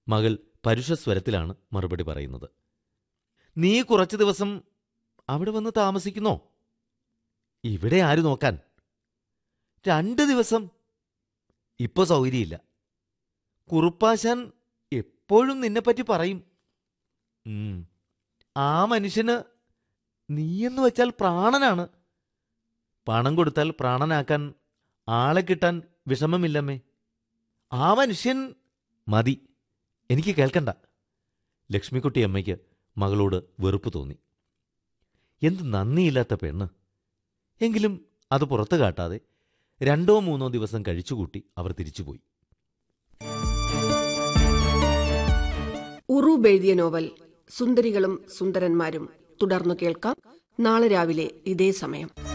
മകൾ പരുഷസ്വരത്തിലാണ് മറുപടി പറയുന്നത് നീ കുറച്ചു ദിവസം അവിടെ വന്ന് താമസിക്കുന്നോ ഇവിടെ ആര് നോക്കാൻ രണ്ട് ദിവസം ഇപ്പൊ സൗകര്യമില്ല കുറുപ്പാശാൻ എപ്പോഴും നിന്നെപ്പറ്റി പറയും ഉം. ആ മനുഷ്യന് നീയെന്ന് വെച്ചാൽ പ്രാണനാണ് പണം കൊടുത്താൽ പ്രാണനാക്കാൻ ആളെ കിട്ടാൻ വിഷമമില്ലമ്മേ ആ മനുഷ്യൻ മതി എനിക്ക് കേൾക്കണ്ട ലക്ഷ്മിക്കുട്ടി അമ്മയ്ക്ക് മകളോട് വെറുപ്പ് തോന്നി എന്ത് നന്ദിയില്ലാത്ത പെണ്ണ് എങ്കിലും അത് പുറത്തു കാട്ടാതെ രണ്ടോ മൂന്നോ ദിവസം കഴിച്ചുകൂട്ടി അവർ തിരിച്ചുപോയി ഉറൂബ് എഴുതിയ നോവൽ സുന്ദരികളും സുന്ദരന്മാരും തുടർന്നു കേൾക്കാം നാളെ രാവിലെ ഇതേ സമയം